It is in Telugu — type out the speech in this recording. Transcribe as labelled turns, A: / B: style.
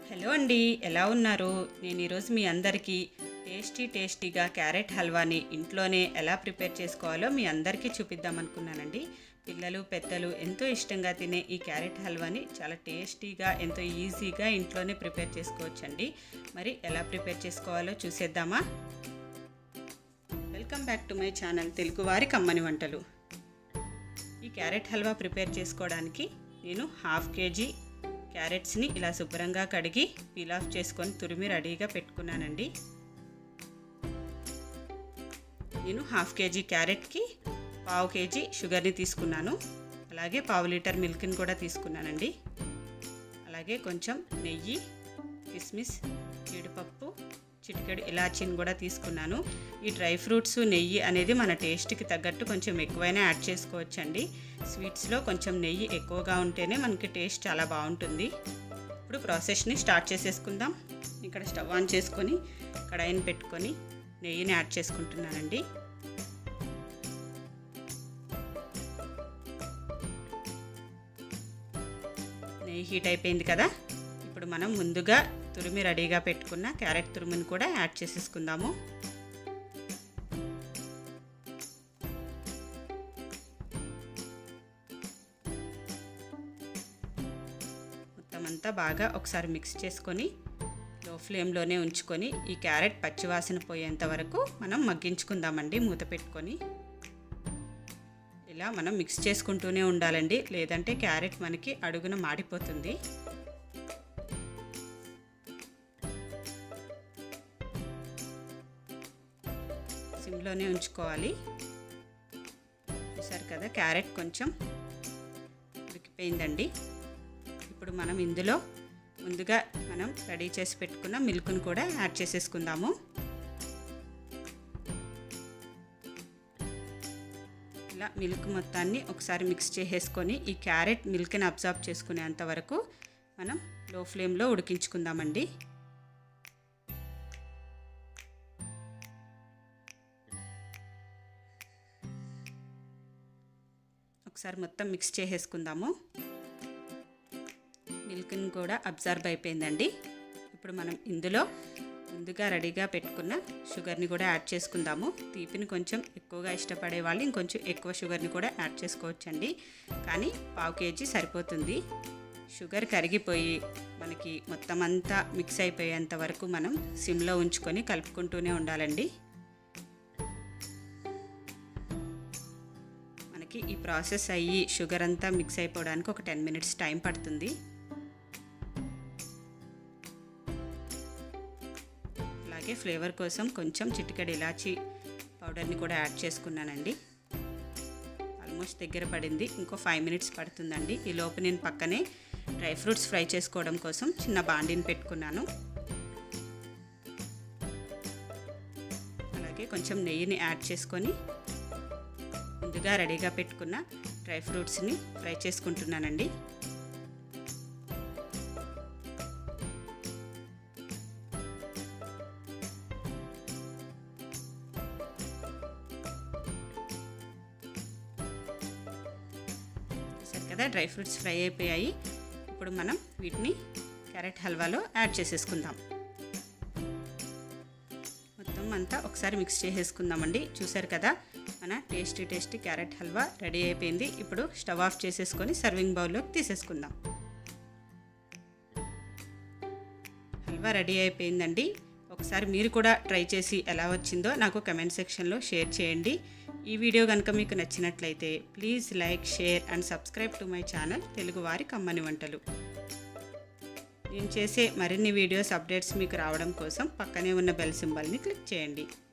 A: హలో అండి ఎలా ఉన్నారు నేను ఈరోజు మీ అందరికీ టేస్టీ టేస్టీగా క్యారెట్ హల్వాని ఇంట్లోనే ఎలా ప్రిపేర్ చేసుకోవాలో మీ అందరికీ చూపిద్దాం అనుకున్నానండి పిల్లలు పెద్దలు ఎంతో ఇష్టంగా తినే ఈ క్యారెట్ హల్వాని చాలా టేస్టీగా ఎంతో ఈజీగా ఇంట్లోనే ప్రిపేర్ చేసుకోవచ్చండి మరి ఎలా ప్రిపేర్ చేసుకోవాలో చూసేద్దామా welcome back to my channel తెలుగువారి కమ్మని వంటలు ఈ క్యారెట్ హల్వా ప్రిపేర్ చేసుకోవడానికి నేను హాఫ్ కేజీ క్యారెట్స్ని ఇలా శుభ్రంగా కడిగి పీల్ ఆఫ్ చేసుకొని తురిమి రెడీగా పెట్టుకున్నానండి నేను హాఫ్ కేజీ క్యారెట్కి పావు కేజీ షుగర్ని తీసుకున్నాను అలాగే పావు లీటర్ మిల్క్ని కూడా తీసుకున్నానండి అలాగే కొంచెం నెయ్యి కిస్మిస్ జీడిపప్పు చిటికెడు ఇలాచీని కూడా తీసుకున్నాను ఈ డ్రై ఫ్రూట్స్ నెయ్యి అనేది మన టేస్ట్కి తగ్గట్టు కొంచెం ఎక్కువైనా యాడ్ చేసుకోవచ్చండి స్వీట్స్లో కొంచెం నెయ్యి ఎక్కువగా ఉంటేనే మనకి టేస్ట్ చాలా బాగుంటుంది ఇప్పుడు ప్రాసెస్ని స్టార్ట్ చేసేసుకుందాం ఇక్కడ స్టవ్ ఆన్ చేసుకొని కడాయిని పెట్టుకొని నెయ్యిని యాడ్ చేసుకుంటున్నానండి నెయ్యి హీట్ అయిపోయింది కదా ఇప్పుడు మనం ముందుగా తురిమి రెడీగా పెట్టుకున్న క్యారెట్ తురుముని కూడా యాడ్ చేసేసుకుందాము మొత్తం అంతా బాగా ఒకసారి మిక్స్ చేసుకొని లో ఫ్లేమ్లోనే ఉంచుకొని ఈ క్యారెట్ పచ్చివాసన పోయేంత వరకు మనం మగ్గించుకుందామండి మూత పెట్టుకొని ఇలా మనం మిక్స్ చేసుకుంటూనే ఉండాలండి లేదంటే క్యారెట్ మనకి అడుగున మాడిపోతుంది సిమ్లోనే ఉంచుకోవాలి చూసారు కదా క్యారెట్ కొంచెం ఉడికిపోయిందండి ఇప్పుడు మనం ఇందులో ముందుగా మనం రెడీ చేసి పెట్టుకున్న మిల్క్ను కూడా యాడ్ చేసేసుకుందాము ఇలా మిల్క్ మొత్తాన్ని ఒకసారి మిక్స్ చేసేసుకొని ఈ క్యారెట్ మిల్క్ని అబ్జర్వ్ చేసుకునేంత వరకు మనం లో ఫ్లేమ్లో ఉడికించుకుందామండి ఒకసారి మొత్తం మిక్స్ చేసేసుకుందాము మిల్క్ని కూడా అబ్జర్వ్ అయిపోయిందండి ఇప్పుడు మనం ఇందులో ముందుగా రెడీగా పెట్టుకున్న షుగర్ని కూడా యాడ్ చేసుకుందాము తీపిని కొంచెం ఎక్కువగా ఇష్టపడే వాళ్ళు ఇంకొంచెం ఎక్కువ షుగర్ని కూడా యాడ్ చేసుకోవచ్చండి కానీ పావు కేజీ సరిపోతుంది షుగర్ కరిగిపోయి మనకి మొత్తం అంతా మిక్స్ అయిపోయేంత వరకు మనం సిమ్లో ఉంచుకొని కలుపుకుంటూనే ఉండాలండి మనకి ఈ ప్రాసెస్ అయ్యి షుగర్ అంతా మిక్స్ అయిపోవడానికి ఒక టెన్ మినిట్స్ టైం పడుతుంది అలాగే ఫ్లేవర్ కోసం కొంచెం చిటికెడు ఇలాచీ పౌడర్ని కూడా యాడ్ చేసుకున్నానండి ఆల్మోస్ట్ దగ్గర పడింది ఇంకో ఫైవ్ మినిట్స్ పడుతుందండి ఈ లోపు నేను పక్కనే డ్రై ఫ్రూట్స్ ఫ్రై చేసుకోవడం కోసం చిన్న బాండీని పెట్టుకున్నాను అలాగే కొంచెం నెయ్యిని యాడ్ చేసుకొని ముందుగా రెడీగా పెట్టుకున్న డ్రై ఫ్రూట్స్ని ఫ్రై చేసుకుంటున్నానండి సరే కదా డ్రై ఫ్రూట్స్ ఫ్రై అయిపోయాయి ఇప్పుడు మనం వీటిని క్యారెట్ హల్వాలో యాడ్ చేసేసుకుందాం మొత్తం అంతా ఒకసారి మిక్స్ చేసేసుకుందామండి చూసారు కదా మన tasty tasty carrot halwa ready అయిపోయింది ఇప్పుడు స్టవ్ ఆఫ్ చేసేసుకొని సర్వింగ్ బౌల్లోకి తీసేసుకుందాం హల్వా రెడీ అయిపోయిందండి ఒకసారి మీరు కూడా ట్రై చేసి ఎలా వచ్చిందో నాకు కమెంట్ సెక్షన్లో షేర్ చేయండి ఈ వీడియో కనుక మీకు నచ్చినట్లయితే please like share and subscribe to my channel తెలుగువారి కమ్మని వంటలు నేను చేసే మరిన్ని వీడియోస్ అప్డేట్స్ మీకు రావడం కోసం పక్కనే ఉన్న బెల్ సింబల్ని క్లిక్ చేయండి